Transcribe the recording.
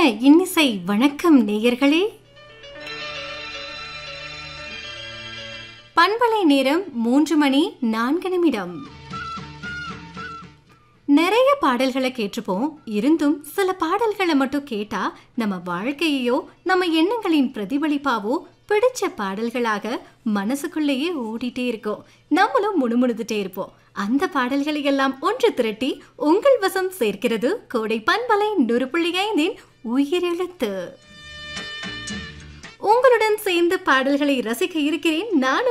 இன்னிசை வணக்கம் நேயர்களே பண்பலை நேரம் மூன்று மணி நான்கு நிமிடம் நிறைய பாடல்களை கேட்டிருப்போம் இருந்தும் சில பாடல்களை மட்டும் கேட்டா நம்ம வாழ்க்கையையோ நம்ம எண்ணங்களின் பிரதிபலிப்பாவோ பிடிச்ச பாடல்களாக மனசுக்குள்ளேயே ஓடிட்டே இருக்கும் நம்மளும் முணுமுணுத்துட்டே இருப்போம் அந்த பாடல்களை எல்லாம் ஒன்று திரட்டி உங்கள் வசம் சேர்க்கிறது கோடை பண்பலை நூறு புள்ளி ஐந்தின் உயிரெழுத்து உங்களுடன் சேர்ந்து பாடல்களை ரசிக்க இருக்கிறேன் நான்